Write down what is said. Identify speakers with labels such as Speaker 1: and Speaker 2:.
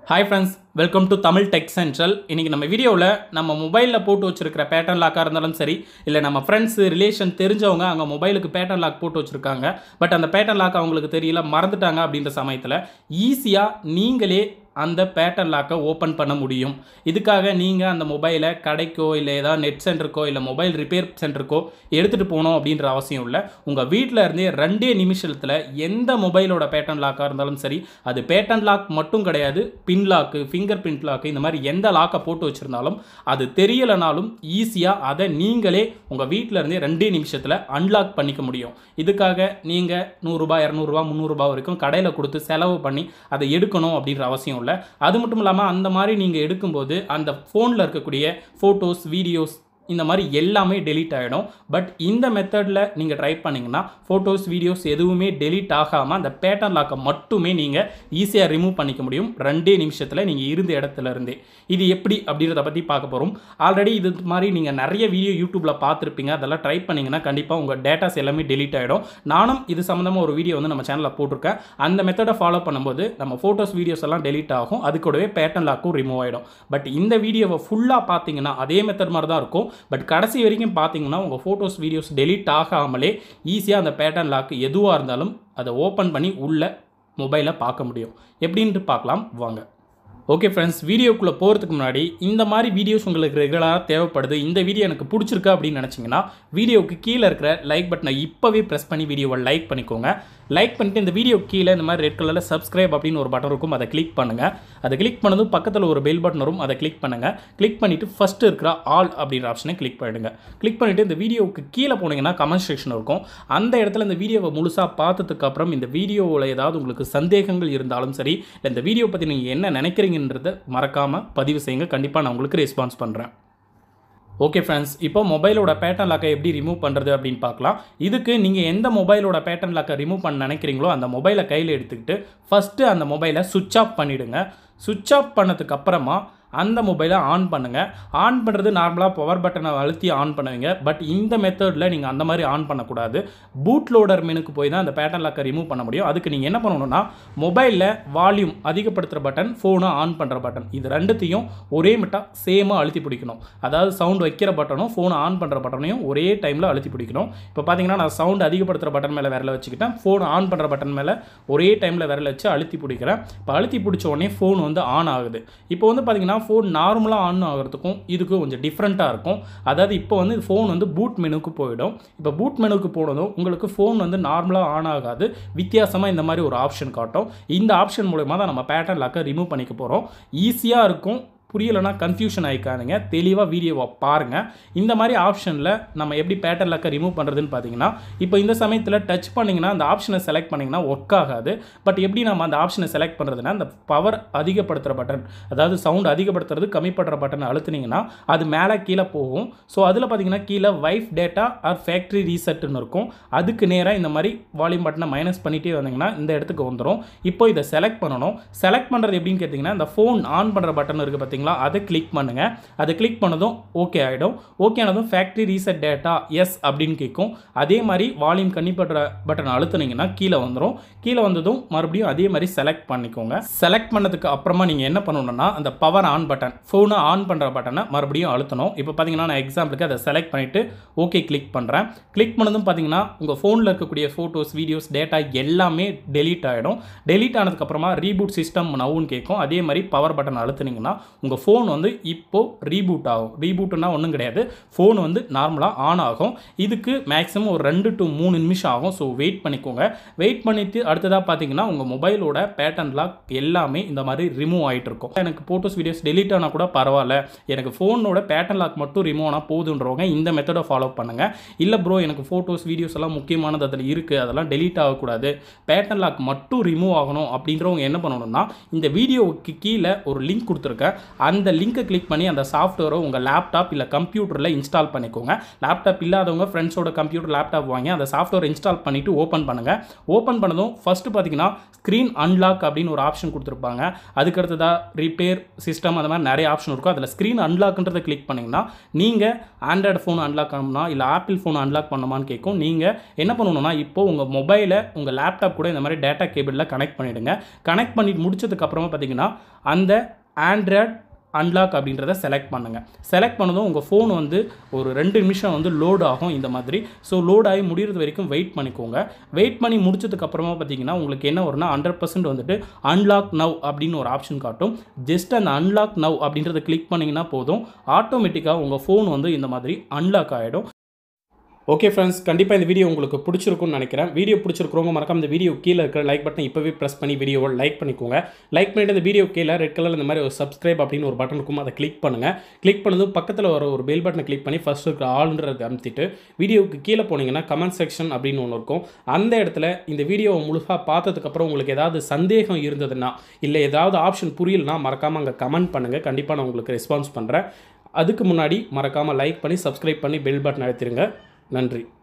Speaker 1: hi friends welcome to Tamil tech central இன்றைக்கி நம்ம வீடியோவில் நம்ம மொபைலில் போட்டு வச்சிருக்கிற பேட்டர்ன் லாக்காக இருந்தாலும் சரி இல்லை நம்ம ஃப்ரெண்ட்ஸு ரிலேஷன் தெரிஞ்சவங்க அங்கே மொபைலுக்கு பேட்டர்ன் லாக் போட்டு வச்சுருக்காங்க பட் அந்த பேட்டர்ன் லாக் அவங்களுக்கு தெரியல மறந்துட்டாங்க அப்படின்ற சமயத்தில் ஈஸியாக நீங்களே அந்த பேட்டர்ன் லாக்கை ஓப்பன் பண்ண முடியும் இதுக்காக நீங்கள் அந்த மொபைலை கடைக்கோ இல்லை ஏதாவது நெட் சென்டருக்கோ இல்லை மொபைல் ரிப்பேர் சென்டருக்கோ எடுத்துகிட்டு போகணும் அப்படின்ற அவசியம் இல்லை உங்கள் வீட்டில் இருந்தே ரெண்டே நிமிஷத்தில் எந்த மொபைலோட பேட்டர்ன் லாக்காக இருந்தாலும் சரி அது பேட்டர்ன் லாக் மட்டும் கிடையாது pin lock finger print lock இந்த மாதிரி எந்த லாக்கை போட்டு வச்சுருந்தாலும் அது தெரியலைனாலும் ஈஸியாக அதை நீங்களே உங்கள் வீட்டில் இருந்தே ரெண்டே நிமிஷத்தில் அன்லாக் பண்ணிக்க முடியும் இதுக்காக நீங்கள் நூறுரூபா இரநூறுபா முந்நூறுரூபா வரைக்கும் கடையில் கொடுத்து செலவு பண்ணி அதை எடுக்கணும் அப்படின்ற அவசியம் இல்லை அது மட்டும் இல்லாமல் அந்த மாதிரி நீங்கள் எடுக்கும்போது அந்த ஃபோனில் இருக்கக்கூடிய ஃபோட்டோஸ் வீடியோஸ் இந்த மாதிரி எல்லாமே டெலீட் ஆகிடும் பட் இந்த மெத்தடில் நீங்கள் ட்ரை பண்ணிங்கன்னா ஃபோட்டோஸ் வீடியோஸ் எதுவுமே டெலீட் ஆகாமல் அந்த பேட்டர்ன் லாக்கை மட்டுமே நீங்கள் ஈஸியாக ரிமூவ் பண்ணிக்க முடியும் ரெண்டே நிமிஷத்தில் நீங்கள் இருந்த இடத்துல இருந்தே இது எப்படி அப்படின்றத பற்றி பார்க்க போகிறோம் ஆல்ரெடி இது மாதிரி நீங்கள் நிறைய வீடியோ யூடியூப்பில் பார்த்துருப்பீங்க அதெல்லாம் ட்ரை பண்ணிங்கன்னா கண்டிப்பாக உங்கள் டேட்டாஸ் எல்லாமே டெலீட் ஆகிடும் நானும் இது சம்மந்தமாக ஒரு வீடியோ வந்து நம்ம சேனலில் போட்டிருக்கேன் அந்த மெத்தடை ஃபாலோ பண்ணும்போது நம்ம ஃபோட்டோஸ் வீடியோஸ் எல்லாம் டெலீட் ஆகும் அது கூடவே பேட்டர்ன் லாக்கும் ரிமூவ் ஆகிடும் பட் இந்த வீடியோவை ஃபுல்லாக பார்த்தீங்கன்னா அதே மெத்தட் மாதிரி தான் இருக்கும் பட் கடைசி வரைக்கும் பார்த்தீங்கன்னா உங்கள் ஃபோட்டோஸ் வீடியோஸ் டெலீட் ஆகாமலே ஈஸியாக அந்த பேட்டர்ன் லாக் எதுவாக இருந்தாலும் அதை ஓப்பன் பண்ணி உள்ள மொபைலை பார்க்க முடியும் எப்படின்ட்டு பார்க்கலாம் வாங்க ஓகே ஃப்ரெண்ட்ஸ் வீடியோக்குள்ளே போகிறதுக்கு முன்னாடி இந்த மாதிரி வீடியோஸ் உங்களுக்கு ரெகுலராக தேவைப்படுது இந்த வீடியோ எனக்கு பிடிச்சிருக்கு அப்படின்னு நினச்சிங்கன்னா வீடியோவுக்கு கீழே இருக்கிற லைக் பட்டனை இப்போவே ப்ரெஸ் பண்ணி வீடியோவை லைக் பண்ணிக்கோங்க லைக் பண்ணிட்டு இந்த வீடியோ கீழே இந்த மாதிரி ரெட் கலரில் சப்ஸ்கிரைப் அப்படின்னு ஒரு பட்டன் இருக்கும் அதை கிளிக் பண்ணுங்கள் அதை கிளிக் பண்ணதும் பக்கத்தில் ஒரு பெல் பட்டன் வரும் அதை கிளிக் பண்ணுங்கள் கிளிக் பண்ணிவிட்டு ஃபஸ்ட்டு இருக்கிற ஆல் அப்படின்ற ஆப்ஷனை கிளிக் பண்ணிடுங்க கிளிக் பண்ணிவிட்டு இந்த வீடியோவுக்கு கீழே போனீங்கன்னா கமெண்ட் செக்ஷன் இருக்கும் அந்த இடத்துல இந்த வீடியோவை முழுசாக பார்த்ததுக்கு அப்புறம் இந்த வீடியோவில் ஏதாவது உங்களுக்கு சந்தேகங்கள் இருந்தாலும் சரி இல்லை இந்த வீடியோ பற்றி நீங்கள் என்ன நினைக்கிறீங்கன்றதை மறக்காமல் பதிவு செய்யுங்க கண்டிப்பாக நான் உங்களுக்கு ரெஸ்பான்ஸ் பண்ணுறேன் ஓகே ஃப்ரெண்ட்ஸ் இப்போ மொபைலோட பேட்டர்ன் லாக்கை எப்படி ரிமூவ் பண்ணுறது அப்படின்னு பார்க்கலாம் இதுக்கு நீங்கள் எந்த மொபைலோட பேட்டர்ன் லாக்கை ரிமூவ் பண்ண நினைக்கிறீங்களோ அந்த மொபைலை கையில் எடுத்துக்கிட்டு ஃபஸ்ட்டு அந்த மொபைலை சுவிட்ச் ஆஃப் பண்ணிவிடுங்க சுவிட்ச் ஆஃப் பண்ணதுக்கு அப்புறமா அந்த மொபைலை ஆன் பண்ணுங்கள் ஆன் பண்ணுறது நார்மலாக பவர் பட்டனை அழுத்தி ஆன் பண்ணுவீங்க பட் இந்த மெத்தடில் நீங்கள் அந்த மாதிரி ஆன் பண்ணக்கூடாது பூட் லோடர் மெனுக்கு போய் தான் அந்த பேட்டர்ன் லாக்கை ரிமூவ் பண்ண முடியும் அதுக்கு நீங்கள் என்ன பண்ணணும்னா மொபைலில் வால்யூம் அதிகப்படுத்துகிற பட்டன் ஃபோனை ஆன் பண்ணுற பட்டன் இது ரெண்டுத்தையும் ஒரே மிட்டாக சேமாக அழுத்தி பிடிக்கணும் அதாவது சவுண்ட் வைக்கிற பட்டனும் ஃபோனை ஆன் பண்ணுற பட்டனையும் ஒரே டைமில் அழுத்தி பிடிக்கணும் இப்போ பார்த்தீங்கன்னா நான் சவுண்ட் அதிகப்படுத்துகிற பட்டன் மேலே விரல வச்சுக்கிட்டேன் ஃபோன் ஆன் பண்ணுற பட்டன் மேலே ஒரே டைமில் விரல வச்சு அழுத்தி பிடிக்கிறேன் இப்போ அழுத்தி பிடிச்ச உடனே ஃபோன் வந்து ஆன் ஆகுது இப்போ வந்து பார்த்தீங்கன்னா ஃபோன் நார்மலாக ஆன் ஆகிறதுக்கும் இதுக்கும் கொஞ்சம் டிஃப்ரெண்ட்டாக இருக்கும் அதாவது இப்போ வந்து ஃபோன் வந்து பூட் மெனுக்கு போயிடும் இப்போ பூட் மெனுக்கு போனதும் உங்களுக்கு ஃபோன் வந்து நார்மலாக ஆன் ஆகாது வித்தியாசமாக இந்த மாதிரி ஒரு ஆப்ஷன் காட்டும் இந்த ஆப்ஷன் மூலயமா தான் நம்ம பேட்டர்ன் லாக்கை ரிமூவ் பண்ணிக்க போகிறோம் ஈஸியாக இருக்கும் புரியலைன்னா கன்ஃபியூஷன் ஆகிக்கானுங்க தெளிவாக வீடியோவை பாருங்கள் இந்த மாதிரி ஆப்ஷனில் நம்ம எப்படி பேட்டர்ன் லாக்கை ரிமூவ் பண்ணுறதுன்னு பார்த்தீங்கன்னா இப்போ இந்த சமயத்தில் டச் பண்ணிங்கன்னா அந்த ஆப்ஷனை செலக்ட் பண்ணிங்கன்னா ஒர்க் ஆகாது பட் எப்படி நம்ம அந்த ஆப்ஷனை செலக்ட் பண்ணுறதுனா அந்த பவர் அதிகப்படுத்துகிற பட்டன் அதாவது சவுண்ட் அதிகப்படுத்துறது கம்மி பண்ணுற பட்டனை அழுத்துனீங்கன்னா அது மேலே கீழே போகும் ஸோ அதில் பார்த்தீங்கன்னா கீழே வைஃப் டேட்டா ஆர் ஃபேக்ட்ரி ரீசெட்னு இருக்கும் அதுக்கு நேராக இந்த மாதிரி வால்யூம் பட்டனை மைனஸ் பண்ணிகிட்டே வந்தீங்கன்னா இந்த இடத்துக்கு வந்துடும் இப்போ இதை செலக்ட் பண்ணணும் செலக்ட் பண்ணுறது எப்படின்னு கேட்டிங்கன்னா இந்த ஃபோன் ஆன் பண்ணுற பட்டன் இருக்குது பார்த்தீங்களா பார்த்தீங்களா அதை கிளிக் பண்ணுங்கள் அதை கிளிக் பண்ணதும் ஓகே ஆகிடும் ஓகே ஆனதும் ஃபேக்ட்ரி ரீசெட் டேட்டா எஸ் அப்படின்னு கேட்கும் அதே மாதிரி வால்யூம் கண்ணிப்படுற பட்டன் அழுத்துனீங்கன்னா கீழே வந்துடும் கீழே வந்ததும் மறுபடியும் அதே மாதிரி செலக்ட் பண்ணிக்கோங்க செலக்ட் பண்ணதுக்கு அப்புறமா நீங்கள் என்ன பண்ணணும்னா அந்த பவர் ஆன் பட்டன் ஃபோனை ஆன் பண்ணுற பட்டனை மறுபடியும் அழுத்தணும் இப்போ பார்த்தீங்கன்னா நான் எக்ஸாம்பிளுக்கு அதை செலக்ட் பண்ணிவிட்டு ஓகே கிளிக் பண்ணுறேன் கிளிக் பண்ணதும் பார்த்தீங்கன்னா உங்கள் ஃபோனில் இருக்கக்கூடிய ஃபோட்டோஸ் வீடியோஸ் டேட்டா எல்லாமே டெலீட் ஆகிடும் டெலீட் ஆனதுக்கப்புறமா ரீபூட் சிஸ்டம் நவுன்னு கேட்கும் அதே மாதிரி பவர் பட்டன் அழுத்துனீங்கன்னா உங்கள் உங்கள் ஃபோன் வந்து இப்போது ரீபூட் ஆகும் ரீபூட்டுன்னா ஒன்றும் கிடையாது ஃபோன் வந்து நார்மலாக ஆன் ஆகும் இதுக்கு மேக்ஸிமம் ஒரு ரெண்டு டு மூணு நிமிஷம் ஆகும் ஸோ வெயிட் பண்ணிக்கோங்க வெயிட் பண்ணிவிட்டு அடுத்ததாக பார்த்தீங்கன்னா உங்கள் மொபைலோட பேட்டர்ன் லாக் எல்லாமே இந்த மாதிரி ரிமூவ் ஆகிட்டு இருக்கும் எனக்கு ஃபோட்டோஸ் வீடியோஸ் டெலிட் ஆனால் கூட பரவாயில்ல எனக்கு ஃபோனோட பேட்டர்ன் லாக் மட்டும் ரிமூவ் ஆனால் போதுன்றவங்க இந்த மெத்தடை ஃபாலோ பண்ணுங்கள் இல்லை ப்ரோ எனக்கு ஃபோட்டோஸ் வீடியோஸ் எல்லாம் முக்கியமானது அதில் இருக்குது அதெல்லாம் டெலீட் ஆகக்கூடாது பேட்டர்ன் லாக் மட்டும் ரிமூவ் ஆகணும் அப்படின்றவங்க என்ன பண்ணணும்னா இந்த வீடியோவுக்கு கீழே ஒரு லிங்க் கொடுத்துருக்கேன் அந்த லிங்க்கை கிளிக் பண்ணி அந்த சாஃப்ட்வேரை உங்கள் லேப்டாப் இல்லை கம்ப்யூட்டரில் இன்ஸ்டால் பண்ணிக்கோங்க லேப்டாப் இல்லாதவங்க ஃப்ரெண்ட்ஸோட கம்ப்யூட்டர் லேப்டாப் வாங்கி அந்த சாஃப்ட்வேர் இன்ஸ்டால் பண்ணிவிட்டு ஓப்பன் பண்ணுங்கள் ஓப்பன் பண்ணதும் ஃபஸ்ட்டு பார்த்தீங்கன்னா ஸ்க்ரீன் அன்லாக் அப்படின்னு ஒரு ஆப்ஷன் கொடுத்துருப்பாங்க அதுக்கடுத்ததாக ரிப்பேர் சிஸ்டம் அந்த மாதிரி நிறைய ஆப்ஷன் இருக்கும் அதில் ஸ்க்ரீன் அன்லாக்ன்றதை கிளிக் பண்ணிங்கன்னா நீங்கள் ஆண்ட்ராய்டு ஃபோன் அன்லாக் பண்ணணுமா இல்லை ஆப்பிள் ஃபோன் அன்லாக் பண்ணுமான்னு கேட்கும் நீங்கள் என்ன பண்ணணும்னா இப்போ உங்கள் மொபைலை உங்கள் லேப்டாப் கூட இந்த மாதிரி டேட்டா கேபிளில் கனெக்ட் பண்ணிவிடுங்க கனெக்ட் பண்ணி முடிச்சதுக்கப்புறமா பார்த்தீங்கன்னா அந்த ஆண்ட்ராய்ட் அன்லாக் அப்படின்றத செலக்ட் பண்ணுங்கள் செலக்ட் பண்ணதும் உங்கள் ஃபோன் வந்து ஒரு ரெண்டு நிமிஷம் வந்து லோட் ஆகும் இந்த மாதிரி ஸோ லோட் ஆகி முடிகிறது வரைக்கும் வெயிட் பண்ணிக்கோங்க வெயிட் பண்ணி முடிச்சதுக்கப்புறமா பார்த்தீங்கன்னா உங்களுக்கு என்ன வரும்னா ஹண்ட்ரட் பர்சன்ட் வந்துட்டு அன்லாக் நவ் அப்படின்னு ஒரு ஆப்ஷன் காட்டும் ஜஸ்ட் அந்த அன்லாக் நவ் அப்படின்றத கிளிக் பண்ணிங்கன்னா போதும் ஆட்டோமேட்டிக்காக உங்கள் ஃபோன் வந்து இந்த மாதிரி அன்லாக் ஆகிடும் ஓகே ஃப்ரெண்ட்ஸ் கண்டிப்பாக இந்த வீடியோ உங்களுக்கு பிடிச்சிருக்கும்னு நினைக்கிறேன் வீடியோ பிடிச்சிருக்கிறவங்க மறக்காம இந்த வீடியோ கீழே இருக்கிற லைக் பட்டன் இப்போவே ப்ரெஸ் பண்ணி வீடியோவை லைக் பண்ணிக்கோங்க லைக் பண்ணிட்டு இந்த வீடியோ கீழே ரெட் கலர் இந்த மாதிரி ஒரு சப்ஸ்கிரைப் அப்படின்னு ஒரு பட்டன் இருக்கும் அதை கிளிக் பண்ணுங்கள் கிளிக் பண்ணதும் பக்கத்தில் வர ஒரு பெல் பட்டனை கிளிக் பண்ணி ஃபஸ்ட் இருக்கிற ஆல்ன்றதை அமுத்திட்டு வீடியோவுக்கு கீழே போனீங்கன்னா கமெண்ட் செக்ஷன் அப்படின்னு ஒன்று இருக்கும் அந்த இடத்துல இந்த வீடியோவை முழுசாக பார்த்ததுக்கப்புறம் உங்களுக்கு ஏதாவது சந்தேகம் இருந்ததுன்னா இல்லை ஏதாவது ஆப்ஷன் புரியலனா மறக்காமல் அங்கே கமெண்ட் பண்ணுங்கள் கண்டிப்பாக நான் உங்களுக்கு ரெஸ்பான்ஸ் பண்ணுறேன் அதுக்கு முன்னாடி மறக்காமல் லைக் பண்ணி சப்ஸ்கிரைப் பண்ணி பெல் பட்டன் அழுத்திடுங்க நன்றி